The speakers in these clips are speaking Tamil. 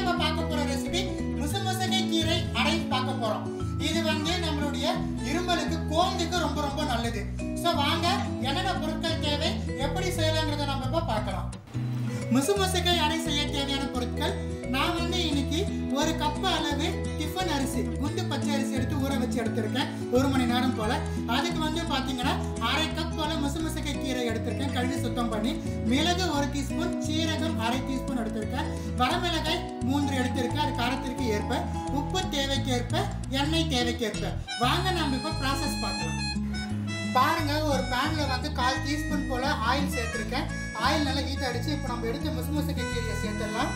நம்ம பார்க்க போற ரெசிபி முசுமுசகை கீரை அடை பார்க்க போறோம் இது வந்து நம்மளுடைய இருமலுக்கு கோல்டுக்கு ரொம்ப ரொம்ப நல்லது ஸோ வாங்க என்னென்ன பொருட்கள் தேவை எப்படி செய்யலாங்கிறத நம்ம இப்போ பார்க்கலாம் முசுமுசுகை அடை செய்ய தேவையான பொருட்கள் நான் வந்து இன்னைக்கு ஒரு கப் அளவு டிஃபன் அரிசி குண்டு பச்சை அரிசி எடுத்து ஊற வச்சு எடுத்திருக்கேன் ஒரு மணி நேரம் போல அதுக்கு வந்து பார்த்தீங்கன்னா அரை கப் போல முசுமுசுகை கீரை எடுத்திருக்கேன் கழுவி சுத்தம் பண்ணி மிளகு ஒரு டீஸ்பூன் சீரகம் அரை டீஸ்பூன் எடுத்திருக்கேன் வரமிளகாய் மூன்று எடுத்திருக்கேன் அது காரத்திற்கு ஏற்ப உப்பு தேவைக்கேற்ப எண்ணெய் தேவைக்கேற்ப வாங்க நம்ம இப்போ ப்ராசஸ் பார்க்கலாம் பாருங்க ஒரு பேன்ல வந்து கால் டீஸ்பூன் போல ஆயில் சேர்த்திருக்கேன் ஆயில் நல்லா ஹீட் அடிச்சு இப்போ நம்ம எடுத்த முசுமுசுக்கு கீரையை சேர்த்துடலாம்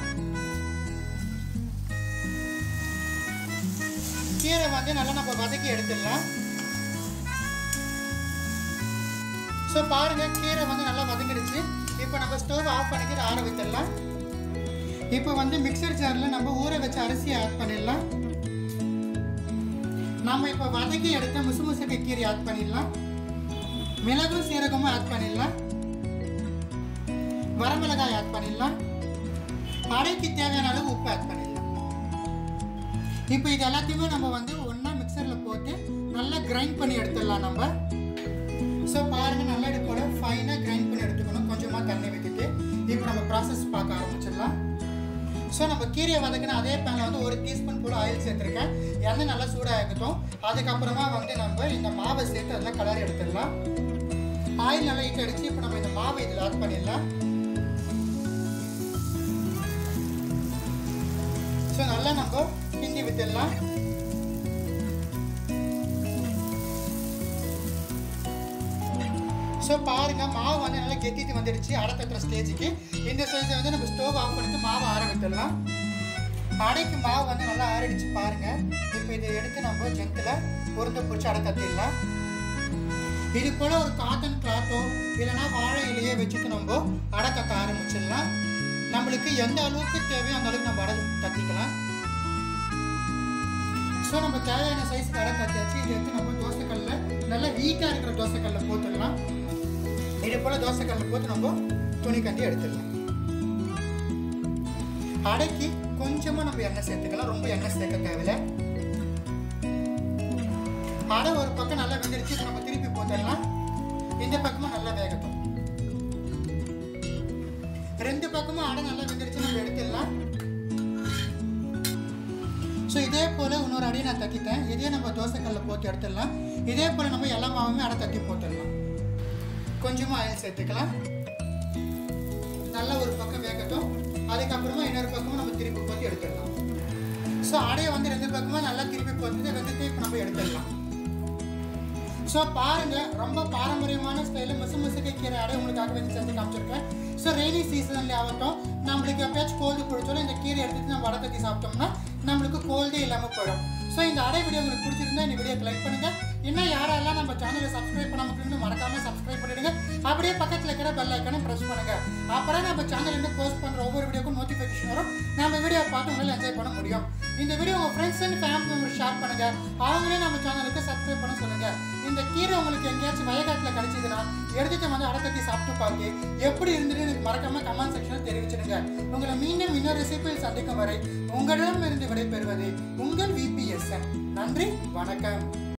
கீரை வந்து நல்லா நம்ம வதக்கி எடுத்துடலாம் ஸோ பாருங்க கீரை வந்து நல்லா வதங்கிடுச்சு இப்போ நம்ம ஸ்டவ் ஆஃப் பண்ணிட்டு ஆற வைத்துடலாம் இப்போ வந்து மிக்சர் ஜாரில் நம்ம ஊற வச்ச அரிசியை ஆட் பண்ணிடலாம் நம்ம இப்போ வதக்கி எடுத்த முசுமுசுக்கு கீரை ஆட் பண்ணிடலாம் மிளகும் சீரகமும் ஆட் பண்ணிடலாம் வரமிளகாய் ஆட் பண்ணிடலாம் அடைக்கு தேவையான அளவு உப்பு ஆட் பண்ணிடலாம் இப்போ இது எல்லாத்தையுமே நம்ம வந்து ஒன்றா மிக்சரில் போட்டு நல்லா கிரைண்ட் பண்ணி எடுத்துடலாம் நம்ம ஸோ பாருங்கள் நல்லா இது போல் ஃபைனாக கிரைண்ட் பண்ணி எடுத்துக்கணும் கொஞ்சமாக தண்ணி விட்டுட்டு இப்போ நம்ம ப்ராசஸ் பார்க்க ஆரம்பிச்சிடலாம் ஸோ நம்ம கீரையை வதக்கின அதே பேனில் வந்து ஒரு டீஸ்பூன் போல் ஆயில் சேர்த்துருக்கேன் எண்ணெய் நல்லா சூடாக இருக்கட்டும் அதுக்கப்புறமா வந்து நம்ம இந்த மாவை சேர்த்து அதெல்லாம் கலர் எடுத்துடலாம் ஆயில் நல்லா ஹீட் அடிச்சு இப்போ நம்ம இந்த மாவை இதில் ஆட் பண்ணிடலாம் ஸோ நல்லா நம்ம கிண்டி விட்டுடலாம் ஸோ பாருங்க மாவு வந்து நல்லா கெட்டிட்டு வந்துடுச்சு அடை தட்டுற ஸ்டேஜுக்கு இந்த ஸ்டேஜை வந்து நம்ம ஸ்டவ் ஆஃப் பண்ணிட்டு மாவை ஆற விட்டுடலாம் அடைக்கு மாவு வந்து நல்லா ஆறிடுச்சு பாருங்க இப்போ இதை எடுத்து நம்ம ஜென்த்தில் உருண்டை பிடிச்சி அடை தட்டிடலாம் இது போல ஒரு காட்டன் கிளாத்தோ இல்லைன்னா வாழை இலையோ வச்சுட்டு நம்ம அடை தட்ட ஆரம்பிச்சிடலாம் நம்மளுக்கு எந்த அளவுக்கு தேவையோ அந்த அளவுக்கு நம்ம அடை தட்டிக்கலாம் ஸோ நம்ம தேவையான சைஸ்க்கு அடை தட்டியாச்சு இதை எடுத்து நம்ம தோசைக்கல்ல நல்லா வீட்டாக இருக்கிற தோசைக்கல்ல போட்டுடலாம் இது போல தோசைக்கல்ல போட்டு நம்ம துணி கட்டி எடுத்துடலாம் அடைக்கு கொஞ்சமாக நம்ம எண்ணெய் சேர்த்துக்கலாம் ரொம்ப எண்ணெய் சேர்க்க தேவையில்லை அடை ஒரு பக்கம் நல்லா வெந்துருச்சு நம்ம திருப்பி போட்டுடலாம் இந்த பக்கமும் நல்லா வேகட்டும் ரெண்டு பக்கமும் அடை நல்லா வெந்துருச்சு நம்ம எடுத்துடலாம் ஸோ இதே போல் இன்னொரு அடியை நான் தட்டிட்டேன் இதே நம்ம தோசைக்கல்ல போட்டு எடுத்துடலாம் இதே போல் நம்ம எல்லா மாவுமே அடை தட்டி போட்டுடலாம் கொஞ்சமாக ஆயில் சேர்த்துக்கலாம் நல்லா ஒரு பக்கம் வேகட்டும் அதுக்கப்புறமா இன்னொரு பக்கமும் நம்ம திருப்பி போட்டு எடுத்துடலாம் ஸோ அடையை வந்து ரெண்டு பக்கமும் நல்லா திருப்பி போட்டு ரெண்டுத்தையும் இப்போ நம்ம எடுத்துடலாம் ஸோ பாருங்க ரொம்ப பாரம்பரியமான ஸ்டைலில் முசு முசுக்கு கீரை அடை உங்களுக்காக வந்து செஞ்சு காமிச்சிருக்கேன் ஸோ ரெய்னி சீசன்ல ஆகட்டும் நம்மளுக்கு எப்பயாச்சும் கோல்டு பிடிச்சாலும் இந்த கீரை எடுத்துட்டு நம்ம வடை கட்டி சாப்பிட்டோம்னா நம்மளுக்கு கோல்டே இல்லாமல் போயிடும் ஸோ இந்த அடை வீடியோ உங்களுக்கு பிடிச்சிருந்தா இந்த வீடியோக்கு லைக் பண்ணுங்க இன்னும் யாரெல்லாம் நம்ம சேனலை சப்ஸ்கிரைப் பண்ணாம இருக்கீங்களோ மறக்காம சப்ஸ்கிரைப் பண்ணிடுங்க அப்படியே பக்கத்தில் இருக்கிற பெல் ஐக்கனை ப்ரெஸ் பண்ணுங்க அப்புறம் நம்ம சேனல்லேருந்து போஸ்ட் பண்ணுற ஒவ்வொரு வீடியோக்கும் நோட்டிஃபிகேஷன் வரும் நம்ம வீடியோ பார்த்து உங்களால் என்ஜாய் பண்ண முடியும் இந்த வீடியோ உங்கள் friends and family member share பண்ணுங்க அவங்களே நம்ம சேனலுக்கு சப்ஸ்கிரைப் பண்ண சொல்லுங்க இந்த கீரை உங்களுக்கு எங்கேயாச்சும் வயக்காட்டில் கிடைச்சதுன்னா எடுத்துட்டு வந்து அடக்கத்தி சாப்பிட்டு பார்த்து எப்படி இருந்தது எனக்கு மறக்காம கமெண்ட் செக்ஷனில் தெரிவிச்சிடுங்க உங்களை மீண்டும் இன்னொரு ரெசிபியில் சந்திக்கும் வரை உங்களிடம் இருந்து விடைபெறுவது உங்கள் விபிஎஸ்என் நன்றி வணக்கம்